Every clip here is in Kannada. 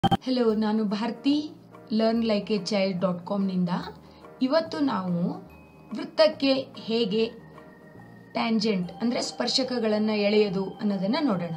ಹಲೋ ನಾನು Bharathi learn like a child dot ಕಾಮ್ನಿಂದ ಇವತ್ತು ನಾವು ವೃತ್ತಕ್ಕೆ ಹೇಗೆ ಟ್ಯಾಂಜೆಂಟ್ ಅಂದರೆ ಸ್ಪರ್ಶಕಗಳನ್ನು ಎಳೆಯೋದು ಅನ್ನೋದನ್ನು ನೋಡೋಣ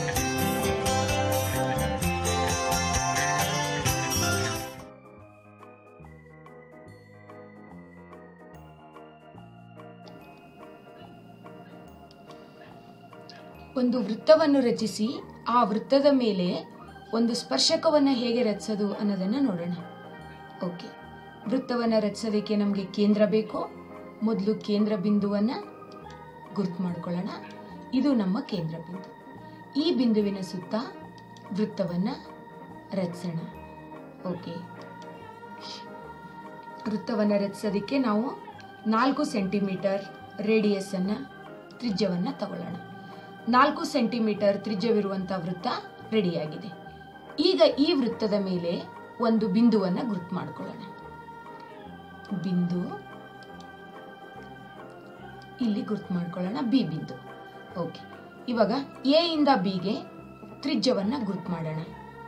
ಒಂದು ವೃತ್ತವನ್ನು ರಚಿಸಿ ಆ ವೃತ್ತದ ಮೇಲೆ ಒಂದು ಸ್ಪರ್ಶಕವನ್ನು ಹೇಗೆ ರಚಿಸೋದು ಅನ್ನೋದನ್ನು ನೋಡೋಣ ಓಕೆ ವೃತ್ತವನ್ನು ರಚಿಸೋದಕ್ಕೆ ನಮಗೆ ಕೇಂದ್ರ ಬೇಕು ಮೊದಲು ಕೇಂದ್ರ ಬಿಂದುವನ್ನು ಗುರುತು ಮಾಡ್ಕೊಳ್ಳೋಣ ಇದು ನಮ್ಮ ಕೇಂದ್ರ ಬಿಂದು ಈ ಬಿಂದುವಿನ ಸುತ್ತ ವೃತ್ತವನ್ನು ರಚಿಸೋಣ ಓಕೆ ವೃತ್ತವನ್ನು ರಚಿಸೋದಕ್ಕೆ ನಾವು ನಾಲ್ಕು ಸೆಂಟಿಮೀಟರ್ ರೇಡಿಯಸ್ಸನ್ನು ತ್ರಿಜ್ಯವನ್ನು ತಗೊಳ್ಳೋಣ ನಾಲ್ಕು ಸೆಂಟಿಮೀಟರ್ ತ್ರಿಜ್ಯವಿರುವಂಥ ವೃತ್ತ ರೆಡಿಯಾಗಿದೆ ಈಗ ಈ ವೃತ್ತದ ಮೇಲೆ ಒಂದು ಬಿಂದುವನ್ನು ಗುರುತು ಮಾಡ್ಕೊಳ್ಳೋಣ ಬಿಂದು ಇಲ್ಲಿ ಗುರುತು ಮಾಡ್ಕೊಳ್ಳೋಣ ಬಿ ಬಿಂದು ಓಕೆ ಇವಾಗ ಎ ಇಂದ ಬಿಗೆ ತ್ರಿಜ್ಯವನ್ನು ಗುರುತು ಮಾಡೋಣ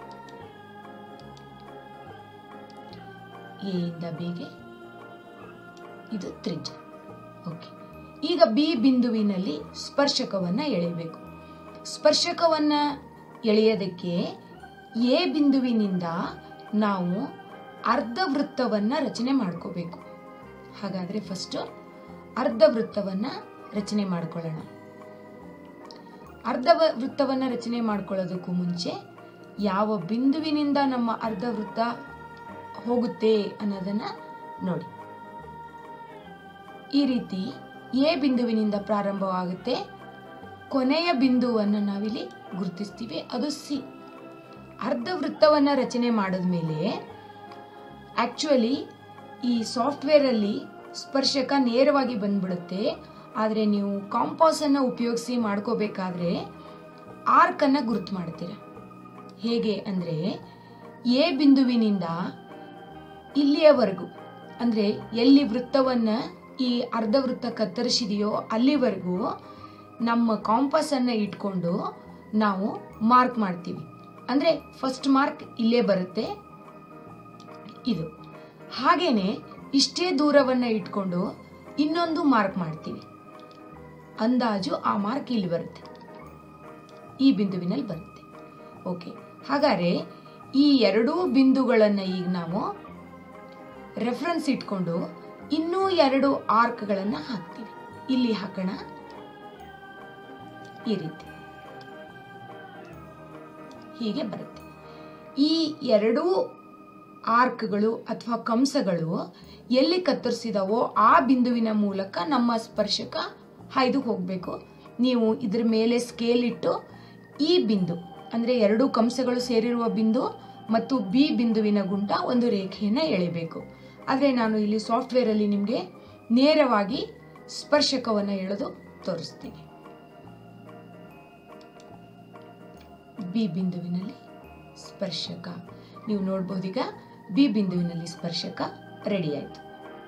ಎ ಇಂದ ಬಿಗೆ ಇದು ತ್ರಿಜ್ಯ ಓಕೆ ಈಗ ಬಿ ಬಿಂದುವಿನಲ್ಲಿ ಸ್ಪರ್ಶಕವನ್ನು ಎಳೆಯಬೇಕು ಸ್ಪರ್ಶಕವನ್ನು ಎಳೆಯೋದಕ್ಕೆ ಎ ಬಿಂದುವಿನಿಂದ ನಾವು ಅರ್ಧ ವೃತ್ತವನ್ನು ರಚನೆ ಮಾಡ್ಕೋಬೇಕು ಹಾಗಾದರೆ ಫಸ್ಟು ಅರ್ಧ ವೃತ್ತವನ್ನು ರಚನೆ ಮಾಡ್ಕೊಳ್ಳೋಣ ಅರ್ಧ ವ- ವೃತ್ತವನ್ನು ರಚನೆ ಮಾಡ್ಕೊಳ್ಳೋದಕ್ಕೂ ಮುಂಚೆ ಯಾವ ಬಿಂದುವಿನಿಂದ ನಮ್ಮ ಅರ್ಧ ವೃತ್ತ ಹೋಗುತ್ತೆ ಅನ್ನೋದನ್ನು ನೋಡಿ ಈ ರೀತಿ ಎ ಬಿಂದುವಿನಿಂದ ಪ್ರಾರಂಭವಾಗುತ್ತೆ ಕೊನೆಯ ಬಿಂದುವನ್ನು ನಾವಿಲ್ಲಿ ಗುರುತಿಸ್ತೀವಿ ಅದು ಸಿ ಅರ್ಧ ವೃತ್ತವನ್ನು ರಚನೆ ಮಾಡಿದ್ಮೇಲೆ ಆಕ್ಚುಲಿ ಈ ಸಾಫ್ಟ್ವೇರಲ್ಲಿ ಸ್ಪರ್ಶಕ ನೇರವಾಗಿ ಬಂದ್ಬಿಡುತ್ತೆ ಆದರೆ ನೀವು ಕಾಂಪಾಸನ್ನು ಉಪಯೋಗಿಸಿ ಮಾಡ್ಕೋಬೇಕಾದ್ರೆ ಆರ್ಕನ್ನು ಗುರುತು ಮಾಡ್ತೀರ ಹೇಗೆ ಅಂದರೆ ಎ ಬಿಂದುವಿನಿಂದ ಇಲ್ಲಿಯವರೆಗೂ ಅಂದರೆ ಎಲ್ಲಿ ವೃತ್ತವನ್ನು ಈ ಅರ್ಧ ವೃತ್ತ ಕತ್ತರಿಸಿದೆಯೋ ಅಲ್ಲಿವರೆಗೂ ನಮ್ಮ ಕಾಂಪಾಸನ್ನು ಇಟ್ಕೊಂಡು ನಾವು ಮಾರ್ಕ್ ಮಾಡ್ತೀವಿ ಅಂದರೆ ಫಸ್ಟ್ ಮಾರ್ಕ್ ಇಲ್ಲೇ ಬರುತ್ತೆ ಇದು ಹಾಗೇನೆ ಇಷ್ಟೇ ದೂರವನ್ನು ಇಟ್ಕೊಂಡು ಇನ್ನೊಂದು ಮಾರ್ಕ್ ಮಾಡ್ತೀವಿ ಅಂದಾಜು ಆ ಮಾರ್ಕ್ ಇಲ್ಲಿ ಬರುತ್ತೆ ಈ ಬಿಂದುವಿನಲ್ಲಿ ಬರುತ್ತೆ ಓಕೆ ಹಾಗಾದ್ರೆ ಈ ಎರಡೂ ಬಿಂದುಗಳನ್ನು ಈಗ ನಾವು ರೆಫರೆನ್ಸ್ ಇಟ್ಕೊಂಡು ಇನ್ನೂ ಎರಡು ಆರ್ಕ್ಗಳನ್ನು ಹಾಕ್ತೀವಿ ಇಲ್ಲಿ ಹಾಕೋಣ ಈ ರೀತಿ ಹೀಗೆ ಬರುತ್ತೆ ಈ ಎರಡೂ ಆರ್ಕ್ಗಳು ಅಥವಾ ಕಂಸಗಳು ಎಲ್ಲಿ ಕತ್ತರಿಸಿದವೋ ಆ ಬಿಂದುವಿನ ಮೂಲಕ ನಮ್ಮ ಸ್ಪರ್ಶಕ ಹಾಯ್ದು ಹೋಗಬೇಕು ನೀವು ಇದ್ರ ಮೇಲೆ ಸ್ಕೇಲ್ ಇಟ್ಟು ಈ ಬಿಂದು ಅಂದರೆ ಎರಡು ಕಂಸಗಳು ಸೇರಿರುವ ಬಿಂದು ಮತ್ತು ಬಿ ಬಿಂದುವಿನ ಗುಂಟ ಒಂದು ರೇಖೆಯನ್ನು ಎಳೆಬೇಕು ಆದರೆ ನಾನು ಇಲ್ಲಿ ಸಾಫ್ಟ್ವೇರಲ್ಲಿ ನಿಮಗೆ ನೇರವಾಗಿ ಸ್ಪರ್ಶಕವನ್ನು ಎಳೆದು ತೋರಿಸ್ತೀನಿ ಬಿ ಬಿಂದುವಿನಲ್ಲಿ ಸ್ಪರ್ಶಕ ನೀವು ನೋಡ್ಬೋದೀಗ ಬಿ ಬಿಂದುವಿನಲ್ಲಿ ಸ್ಪರ್ಶಕ ರೆಡಿ ಆಯಿತು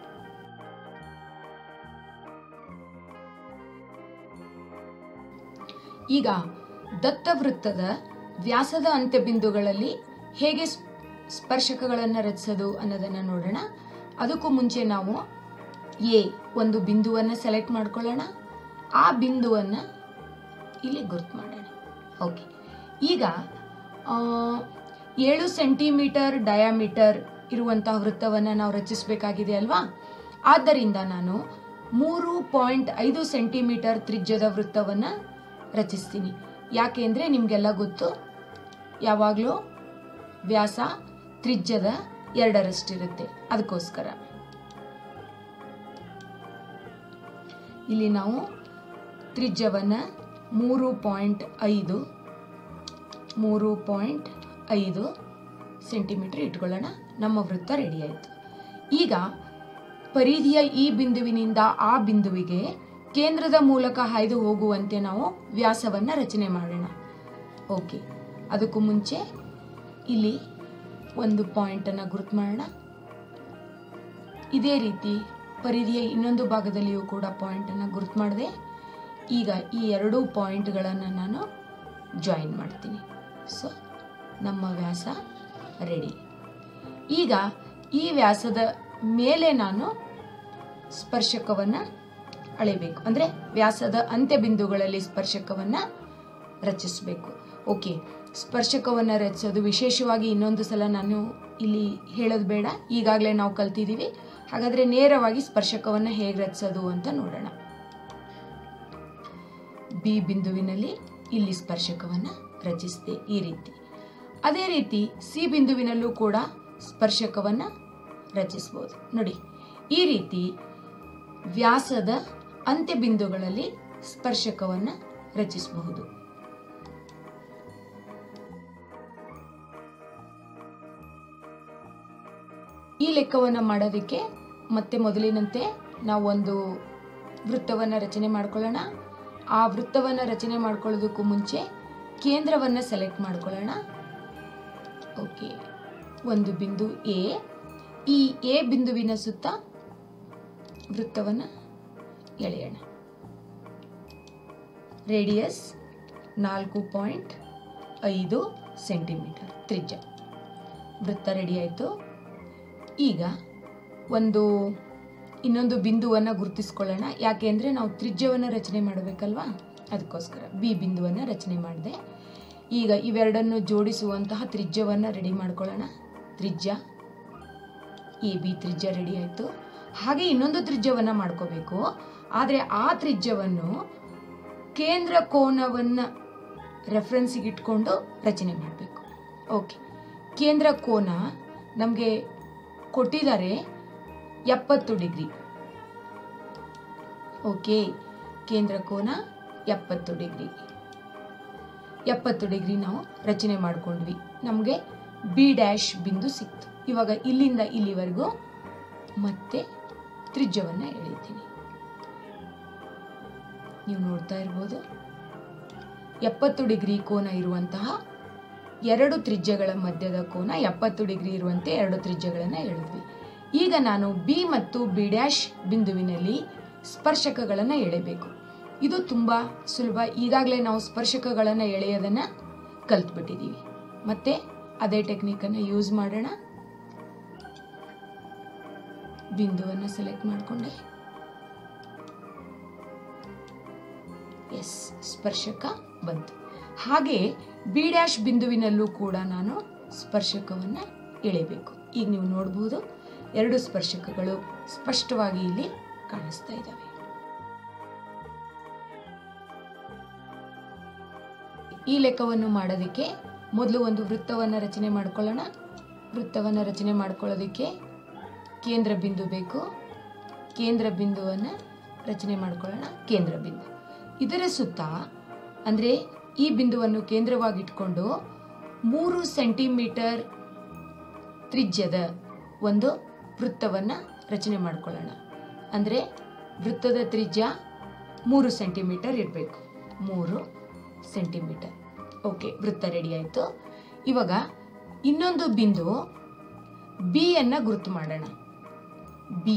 ಈಗ ದತ್ತವೃತ್ತದ ವ್ಯಾಸದ ಅಂತ್ಯಬಿಂದುಗಳಲ್ಲಿ ಹೇಗೆ ಸ್- ಸ್ಪರ್ಶಕಗಳನ್ನು ರಚಿಸೋದು ಅನ್ನೋದನ್ನು ನೋಡೋಣ ಅದಕ್ಕೂ ಮುಂಚೆ ನಾವು ಎ ಒಂದು ಬಿಂದುವನ್ನು ಸೆಲೆಕ್ಟ್ ಮಾಡ್ಕೊಳ್ಳೋಣ ಆ ಬಿಂದುವನ್ನು ಇಲ್ಲಿ ಗುರ್ತು ಮಾಡೋಣ ಓಕೆ ಈಗ ಆ, ಏಳು ಸೆಂಟಿಮೀಟರ್ ಡಯಾಮೀಟರ್ ಇರುವಂತಹ ವೃತ್ತವನ್ನು ನಾವು ರಚಿಸಬೇಕಾಗಿದೆ ಅಲ್ವಾ ಆದ್ದರಿಂದ ನಾನು ಮೂರು ಪಾಯಿಂಟ್ ಐದು ಸೆಂಟಿಮೀಟರ್ ತ್ರಿಜ್ಯದ ವೃತ್ತವನ್ನು ರಚಿಸ್ತೀನಿ ಯಾಕೆ ಅಂದರೆ ನಿಮಗೆಲ್ಲ ಗೊತ್ತು ಯಾವಾಗಲೂ ವ್ಯಾಸ ತ್ರಿಜ್ಯದ ಎರಡರಷ್ಟಿರುತ್ತೆ ಅದಕ್ಕೋಸ್ಕರ ಇಲ್ಲಿ ನಾವು ತ್ರಿಜ್ಯವನ್ನು ಮೂರು ಪಾಯಿಂಟ್ ಐದು ಮೂರು ಪಾಯಿಂಟ್ ಐದು ಸೆಂಟಿಮೀಟರ್ ಇಟ್ಕೊಳ್ಳೋಣ ನಮ್ಮ ವೃತ್ತ ರೆಡಿ ಆಯಿತು ಈಗ ಪರಿಧಿಯ ಈ ಬಿಂದುವಿನಿಂದ ಆ ಬಿಂದುವಿಗೆ ಕೇಂದ್ರದ ಮೂಲಕ ಹಾಯ್ದು ಹೋಗುವಂತೆ ನಾವು ವ್ಯಾಸವನ್ನು ರಚನೆ ಮಾಡೋಣ ಓಕೆ ಅದಕ್ಕೂ ಮುಂಚೆ ಇಲ್ಲಿ ಒಂದು ಪಾಯಿಂಟನ್ನು ಗುರುತು ಮಾಡೋಣ ಇದೇ ರೀತಿ ಪರಿಧಿಯ ಇನ್ನೊಂದು ಭಾಗದಲ್ಲಿಯೂ ಕೂಡ ಪಾಯಿಂಟನ್ನು ಗುರುತು ಮಾಡಿದೆ ಈಗ ಈ ಎರಡೂ ಪಾಯಿಂಟ್ಗಳನ್ನು ನಾನು ಜಾಯಿನ್ ಮಾಡ್ತೀನಿ ಸೊ ನಮ್ಮ ವ್ಯಾಸ ರೆಡಿ ಈಗ ಈ ವ್ಯಾಸದ ಮೇಲೆ ನಾನು ಸ್ಪರ್ಶಕವನ್ನು ಅಳೆಯಬೇಕು ಅಂದರೆ ವ್ಯಾಸದ ಅಂತ್ಯ ಬಿಂದುಗಳಲ್ಲಿ ಸ್ಪರ್ಶಕವನ್ನು ರಚಿಸಬೇಕು ಓಕೆ ಸ್ಪರ್ಶಕವನ್ನು ರಚಿಸೋದು ವಿಶೇಷವಾಗಿ ಇನ್ನೊಂದು ಸಲ ನಾನು ಇಲ್ಲಿ ಹೇಳೋದು ಬೇಡ ಈಗಾಗಲೇ ನಾವು ಕಲ್ತಿದ್ದೀವಿ ಹಾಗಾದರೆ ನೇರವಾಗಿ ಸ್ಪರ್ಶಕವನ್ನು ಹೇಗೆ ರಚಿಸೋದು ಅಂತ ನೋಡೋಣ ಬಿ ಬಿಂದುವಿನಲ್ಲಿ ಇಲ್ಲಿ ಸ್ಪರ್ಶಕವನ್ನು ರಚಿಸಿದೆ ಈ ರೀತಿ ಅದೇ ರೀತಿ ಸಿ ಬಿಂದುವಿನಲ್ಲೂ ಕೂಡ ಸ್ಪರ್ಶಕವನ್ನು ರಚಿಸ್ಬೋದು ನೋಡಿ ಈ ರೀತಿ ವ್ಯಾಸದ ಅಂತ್ಯ ಬಿಂದುಗಳಲ್ಲಿ ಸ್ಪರ್ಶಕವನ್ನು ರಚಿಸಬಹುದು ಈ ಲೆಕ್ಕವನ್ನು ಮಾಡೋದಕ್ಕೆ ಮತ್ತೆ ಮೊದಲಿನಂತೆ ನಾವು ಒಂದು ವೃತ್ತವನ್ನು ರಚನೆ ಮಾಡ್ಕೊಳ್ಳೋಣ ಆ ವೃತ್ತವನ್ನು ರಚನೆ ಮಾಡ್ಕೊಳ್ಳೋದಕ್ಕೂ ಮುಂಚೆ ಕೇಂದ್ರವನ್ನು ಸೆಲೆಕ್ಟ್ ಮಾಡ್ಕೊಳ್ಳೋಣ ಓಕೆ ಒಂದು ಬಿಂದು ಎ ಈ ಎ ಬಿಂದುವಿನ ಸುತ್ತ ವೃತ್ತವನ್ನು ಎಳೆಯೋಣ ರೇಡಿಯಸ್ ನಾಲ್ಕು ಪಾಯಿಂಟ್ ಐದು ಸೆಂಟಿಮೀಟರ್ ತ್ರಿಜ್ಯ ವೃತ್ತ ರೆಡಿ ಆಯಿತು ಈಗ ಒಂದು ಇನ್ನೊಂದು ಬಿಂದುವನ್ನು ಗುರುತಿಸ್ಕೊಳ್ಳೋಣ ಯಾಕೆ ಅಂದರೆ ನಾವು ತ್ರಿಜ್ಯವನ್ನು ರಚನೆ ಮಾಡಬೇಕಲ್ವಾ ಅದಕ್ಕೋಸ್ಕರ ಬಿ ಬಿಂದುವನ್ನು ರಚನೆ ಮಾಡಿದೆ ಈಗ ಇವೆರಡನ್ನು ಜೋಡಿಸುವಂತಹ ತ್ರಿಜ್ಯವನ್ನು ರೆಡಿ ಮಾಡ್ಕೊಳ್ಳೋಣ ತ್ರಿಜ್ಯ ಎ ಬಿ ತ್ರಿಜ್ಯ ರೆಡಿ ಆಯಿತು ಹಾಗೆ ಇನ್ನೊಂದು ತ್ರಿಜ್ಯವನ್ನು ಮಾಡ್ಕೋಬೇಕು ಆದರೆ ಆ ತ್ರಿಜ್ಯವನ್ನು ಕೇಂದ್ರ ಕೋನವನ್ನು ರೆಫರೆನ್ಸಿಗೆ ಇಟ್ಕೊಂಡು ರಚನೆ ಮಾಡಬೇಕು ಓಕೆ ಕೇಂದ್ರ ಕೋನ ನಮಗೆ ಕೊಟ್ಟಿದ್ದಾರೆ ಎಪ್ಪತ್ತು ಡಿಗ್ರಿ ಓಕೆ ಕೇಂದ್ರ ಕೋನ ಎಪ್ಪತ್ತು ಡಿಗ್ರಿ ಎಪ್ಪತ್ತು ಡಿಗ್ರಿ ನಾವು ರಚನೆ ಮಾಡ್ಕೊಂಡ್ವಿ ನಮಗೆ ಬಿ ಡ್ಯಾಶ್ ಬಿಂದು ಸಿಕ್ತು ಇವಾಗ ಇಲ್ಲಿಂದ ಇಲ್ಲಿವರೆಗೂ ಮತ್ತೆ ತ್ರಿಜ್ಯವನ್ನು ಎಳಿತೀನಿ ನೀವು ನೋಡ್ತಾ ಇರ್ಬೋದು ಎಪ್ಪತ್ತು ಡಿಗ್ರಿ ಕೋನ ಇರುವಂತಹ ಎರಡು ತ್ರಿಜ್ಯಗಳ ಮಧ್ಯದ ಕೋನ ಎಪ್ಪತ್ತು ಡಿಗ್ರಿ ಇರುವಂತೆ ಎರಡು ತ್ರಿಜ್ಯಗಳನ್ನು ಎಳೆದ್ವಿ ಈಗ ನಾನು ಬಿ ಮತ್ತು ಬಿ ಡ್ಯಾಶ್ ಬಿಂದುವಿನಲ್ಲಿ ಸ್ಪರ್ಶಕಗಳನ್ನು ಎಳೆಬೇಕು ಇದು ತುಂಬ ಸುಲಭ ಈಗಾಗಲೇ ನಾವು ಸ್ಪರ್ಶಕಗಳನ್ನು ಎಳೆಯೋದನ್ನು ಕಲ್ತ್ಬಿಟ್ಟಿದ್ದೀವಿ ಮತ್ತೆ ಅದೇ ಟೆಕ್ನಿಕನ್ನು ಯೂಸ್ ಮಾಡೋಣ ಬಿಂದುವನ್ನು ಸೆಲೆಕ್ಟ್ ಮಾಡಿಕೊಂಡೆ ಎಸ್ ಸ್ಪರ್ಶಕ ಬಂತು ಹಾಗೆ ಬಿ ಡ್ಯಾಶ್ ಬಿಂದುವಿನಲ್ಲೂ ಕೂಡ ನಾನು ಸ್ಪರ್ಶಕವನ್ನು ಎಳೆಬೇಕು ಈಗ ನೀವು ನೋಡಬಹುದು ಎರಡು ಸ್ಪರ್ಶಕಗಳು ಸ್ಪಷ್ಟವಾಗಿ ಇಲ್ಲಿ ಕಾಣಿಸ್ತಾ ಇದ್ದಾವೆ ಈ ಲೆಕ್ಕವನ್ನು ಮಾಡೋದಕ್ಕೆ ಮೊದಲು ಒಂದು ವೃತ್ತವನ್ನು ರಚನೆ ಮಾಡ್ಕೊಳ್ಳೋಣ ವೃತ್ತವನ್ನು ರಚನೆ ಮಾಡ್ಕೊಳ್ಳೋದಕ್ಕೆ ಕೇಂದ್ರ ಬಿಂದು ಬೇಕು ಕೇಂದ್ರ ಬಿಂದುವನ್ನು ರಚನೆ ಮಾಡ್ಕೊಳ್ಳೋಣ ಕೇಂದ್ರ ಬಿಂದು ಇದರ ಸುತ್ತ ಅಂದರೆ ಈ ಬಿಂದುವನ್ನು ಕೇಂದ್ರವಾಗಿಟ್ಕೊಂಡು ಮೂರು ಸೆಂಟಿಮೀಟರ್ ತ್ರಿಜ್ಯದ ಒಂದು ವೃತ್ತವನ್ನು ರಚನೆ ಮಾಡ್ಕೊಳ್ಳೋಣ ಅಂದರೆ ವೃತ್ತದ ತ್ರಿಜ್ಯ ಮೂರು ಸೆಂಟಿಮೀಟರ್ ಇರಬೇಕು ಮೂರು ಸೆಂಟಿಮೀಟರ್ ಓಕೆ ವೃತ್ತ ರೆಡಿ ಆಯಿತು ಇವಾಗ ಇನ್ನೊಂದು ಬಿಂದು ಬಿ ಅನ್ನ ಗುರುತು ಮಾಡೋಣ ಬಿ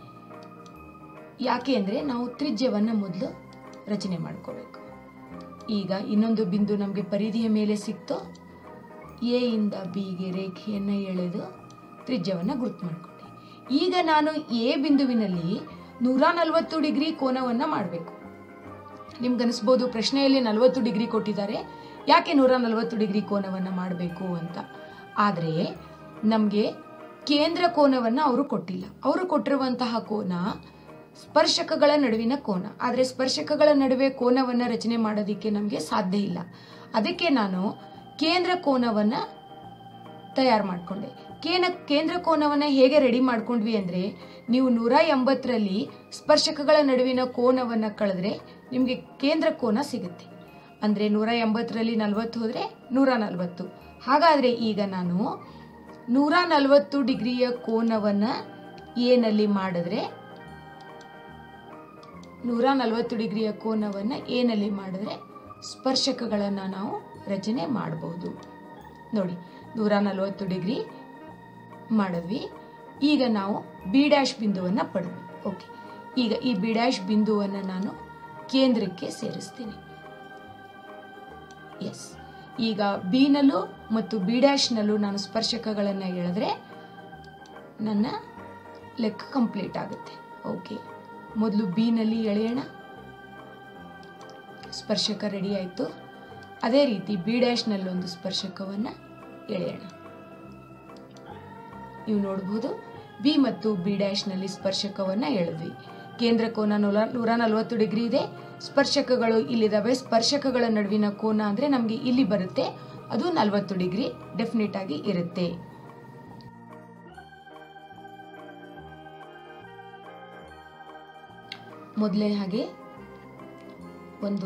ಯಾಕೆ ಅಂದರೆ ನಾವು ತ್ರಿಜ್ಯವನ್ನು ಮೊದಲು ರಚನೆ ಮಾಡ್ಕೋಬೇಕು ಈಗ ಇನ್ನೊಂದು ಬಿಂದು ನಮಗೆ ಪರಿಧಿಯ ಮೇಲೆ ಸಿಕ್ತು ಎ ಇಂದ ಬಿಗೆ ರೇಖೆಯನ್ನು ಎಳೆದು ತ್ರಿಜ್ಯವನ್ನು ಗುರುತು ಮಾಡಿಕೊಂಡೆ ಈಗ ನಾನು ಎ ಬಿಂದುವಿನಲ್ಲಿ ನೂರ ನಲವತ್ತು ಡಿಗ್ರಿ ಕೋನವನ್ನು ಮಾಡಬೇಕು ನಿಮ್ಗನ್ನಿಸ್ಬೋದು ಪ್ರಶ್ನೆಯಲ್ಲಿ ನಲವತ್ತು ಡಿಗ್ರಿ ಕೊಟ್ಟಿದ್ದಾರೆ ಯಾಕೆ ನೂರ ನಲವತ್ತು ಡಿಗ್ರಿ ಕೋನವನ್ನು ಮಾಡಬೇಕು ಅಂತ ಆದರೆ ನಮಗೆ ಕೇಂದ್ರ ಕೋನವನ್ನು ಅವರು ಕೊಟ್ಟಿಲ್ಲ ಅವರು ಕೊಟ್ಟಿರುವಂತಹ ಕೋನ ಸ್ಪರ್ಶಕಗಳ ನಡುವಿನ ಕೋನ ಆದರೆ ಸ್ಪರ್ಶಕಗಳ ನಡುವೆ ಕೋನವನ್ನು ರಚನೆ ಮಾಡೋದಕ್ಕೆ ನಮಗೆ ಸಾಧ್ಯ ಇಲ್ಲ ಅದಕ್ಕೆ ನಾನು ಕೇಂದ್ರ ಕೋನವನ್ನು ತಯಾರು ಮಾಡಿಕೊಂಡೆ ಕೇನ ಕೇಂದ್ರ ಕೋನವನ್ನು ಹೇಗೆ ರೆಡಿ ಮಾಡ್ಕೊಂಡ್ವಿ ಅಂದರೆ ನೀವು ನೂರ ಎಂಬತ್ತರಲ್ಲಿ ಸ್ಪರ್ಶಕಗಳ ನಡುವಿನ ಕೋನವನ್ನು ಕಳೆದ್ರೆ ನಿಮಗೆ ಕೇಂದ್ರ ಕೋನ ಸಿಗುತ್ತೆ ಅಂದರೆ ನೂರ ಎಂಬತ್ತರಲ್ಲಿ ನಲವತ್ತು ಹೋದರೆ ನೂರ ನಲವತ್ತು ಹಾಗಾದರೆ ಈಗ ನಾನು ನೂರ ನಲವತ್ತು ಡಿಗ್ರಿಯ ಕೋನವನ್ನು ಏನಲ್ಲಿ ಮಾಡಿದ್ರೆ ನೂರ ನಲವತ್ತು ಡಿಗ್ರಿಯ ಕೋನವನ್ನು ಏನಲ್ಲಿ ಮಾಡಿದ್ರೆ ಸ್ಪರ್ಶಕಗಳನ್ನು ನಾವು ರಚನೆ ಮಾಡಬಹುದು ನೋಡಿ ನೂರ ನಲವತ್ತು ಡಿಗ್ರಿ ಮಾಡಿದ್ವಿ ಈಗ ನಾವು ಬಿ ಡ್ಯಾಶ್ ಬಿಂದುವನ್ನು ಪಡೆದ್ವಿ ಓಕೆ ಈಗ ಈ ಬಿ ಡ್ಯಾಶ್ ಬಿಂದುವನ್ನು ನಾನು ಕೇಂದ್ರಕ್ಕೆ ಸೇರಿಸ್ತೀನಿ ಎಸ್ ಈಗ ಬಿನಲ್ಲೂ ಮತ್ತು ಬಿ ಡ್ಯಾಶ್ನಲ್ಲೂ ನಾನು ಸ್ಪರ್ಶಕಗಳನ್ನು ಎಳೆದ್ರೆ ನನ್ನ ಲೆಕ್ಕ ಕಂಪ್ಲೀಟ್ ಆಗುತ್ತೆ ಓಕೆ ಮೊದಲು ಬಿನಲ್ಲಿ ಎಳೆಯೋಣ ಸ್ಪರ್ಶಕ ರೆಡಿ ಆಯಿತು ಅದೇ ರೀತಿ ಬಿ ಡ್ಯಾಶ್ನಲ್ಲೊಂದು ಸ್ಪರ್ಶಕವನ್ನು ಎಳೆಯೋಣ ನೀವು ನೋಡ್ಬೋದು ಬಿ ಮತ್ತು ಬಿ ಡ್ಯಾಶ್ನಲ್ಲಿ ಸ್ಪರ್ಶಕವನ್ನು ಎಳೆದ್ವಿ ಕೇಂದ್ರ ಕೋನ ನೂರ ನೂರ ನಲವತ್ತು ಡಿಗ್ರಿ ಇದೆ ಸ್ಪರ್ಶಕಗಳು ಇಲ್ಲಿದ್ದಾವೆ ಸ್ಪರ್ಶಕಗಳ ನಡುವಿನ ಕೋನ ಅಂದರೆ ನಮಗೆ ಇಲ್ಲಿ ಬರುತ್ತೆ ಅದು ನಲವತ್ತು ಡಿಗ್ರಿ ಡೆಫಿನೆಟ್ ಆಗಿ ಇರುತ್ತೆ ಮೊದಲೇ ಹಾಗೆ ಒಂದು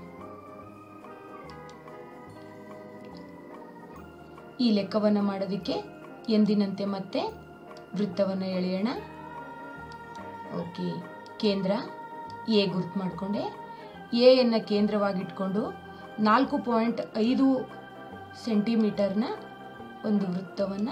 ಈ ಲೆಕ್ಕವನ್ನು ಮಾಡೋದಕ್ಕೆ ಎಂದಿನಂತೆ ಮತ್ತೆ ವೃತ್ತವನ್ನು ಎಳೆಯೋಣ ಓಕೆ ಕೇಂದ್ರ ಎ ಗುರ್ತು ಮಾಡಿಕೊಂಡೆ ಎಯನ್ನು ಕೇಂದ್ರವಾಗಿಟ್ಕೊಂಡು ನಾಲ್ಕು ಪಾಯಿಂಟ್ ಐದು ಸೆಂಟಿಮೀಟರ್ನ ಒಂದು ವೃತ್ತವನ್ನು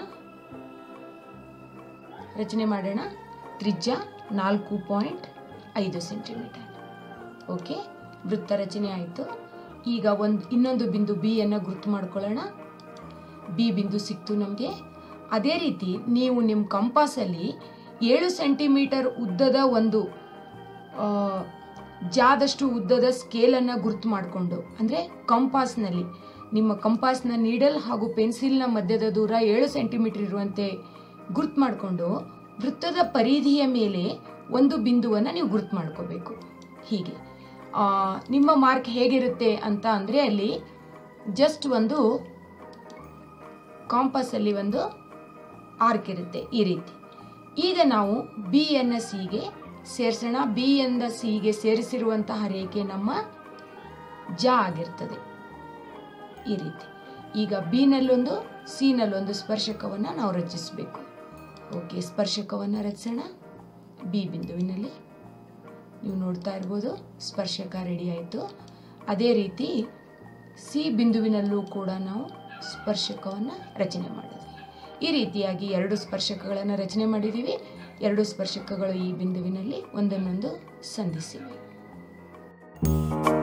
ರಚನೆ ಮಾಡೋಣ ತ್ರಿಜ್ಯ ನಾಲ್ಕು ಪಾಯಿಂಟ್ ಐದು ಸೆಂಟಿಮೀಟರ್ ಓಕೆ ವೃತ್ತ ರಚನೆ ಆಯಿತು ಈಗ ಒಂದು ಇನ್ನೊಂದು ಬಿಂದು ಬಿಯನ್ನು ಗುರ್ತು ಮಾಡ್ಕೊಳ್ಳೋಣ ಬಿ ಬಿಂದು ಸಿಕ್ತು ನಮಗೆ ಅದೇ ರೀತಿ ನೀವು ನಿಮ್ಮ ಕಂಪಾಸಲ್ಲಿ ಏಳು ಸೆಂಟಿಮೀಟರ್ ಉದ್ದದ ಒಂದು ಆ, ಜಾದಷ್ಟು ಉದ್ದದ ಸ್ಕೇಲನ್ನು ಗುರ್ತು ಮಾಡಿಕೊಂಡು ಅಂದರೆ ಕಂಪಾಸ್ನಲ್ಲಿ ನಿಮ್ಮ ಕಂಪಾಸ್ನ ನೀಡಲ್ ಹಾಗೂ ಪೆನ್ಸಿಲ್ನ ಮಧ್ಯದ ದೂರ ಏಳು ಸೆಂಟಿಮೀಟರ್ ಇರುವಂತೆ ಗುರ್ತು ಮಾಡಿಕೊಂಡು ವೃತ್ತದ ಪರಿಧಿಯ ಮೇಲೆ ಒಂದು ಬಿಂದುವನ್ನು ನೀವು ಗುರ್ತು ಮಾಡ್ಕೋಬೇಕು ಹೀಗೆ ಆ, ನಿಮ್ಮ ಮಾರ್ಕ್ ಹೇಗಿರುತ್ತೆ ಅಂತ ಅಂದರೆ ಅಲ್ಲಿ ಜಸ್ಟ್ ಒಂದು ಕಾಂಪಸ್ಸಲ್ಲಿ ಒಂದು ಆರ್ಕ್ ಇರುತ್ತೆ ಈ ರೀತಿ ಈಗ ನಾವು ಬಿ ಎನ್ನ ಸಿಗೆ ಸೇರಿಸೋಣ ಬಿ ಎಂದ ಸಿಗೆ ಸೇರಿಸಿರುವಂತಹ ರೇಖೆ ನಮ್ಮ ಜ ಆಗಿರ್ತದೆ ಈ ರೀತಿ ಈಗ ಬಿನಲ್ಲೊಂದು ಸಿನಲ್ಲೊಂದು ಸ್ಪರ್ಶಕವನ್ನು ನಾವು ರಚಿಸಬೇಕು ಓಕೆ ಸ್ಪರ್ಶಕವನ್ನು ರಚಿಸೋಣ ಬಿ ಬಿಂದುವಿನಲ್ಲಿ ನೀವು ನೋಡ್ತಾ ಇರ್ಬೋದು ಸ್ಪರ್ಶಕ ರೆಡಿ ಆಯಿತು ಅದೇ ರೀತಿ ಸಿ ಬಿಂದುವಿನಲ್ಲೂ ಕೂಡ ನಾವು ಸ್ಪರ್ಶಕವನ್ನು ರಚನೆ ಮಾಡಿದ್ವಿ ಈ ರೀತಿಯಾಗಿ ಎರಡು ಸ್ಪರ್ಶಕಗಳನ್ನು ರಚನೆ ಮಾಡಿದ್ದೀವಿ ಎರಡು ಸ್ಪರ್ಶಕಗಳು ಈ ಬಿಂದುವಿನಲ್ಲಿ ಒಂದನ್ನೊಂದು ಸಂಧಿಸಿವೆ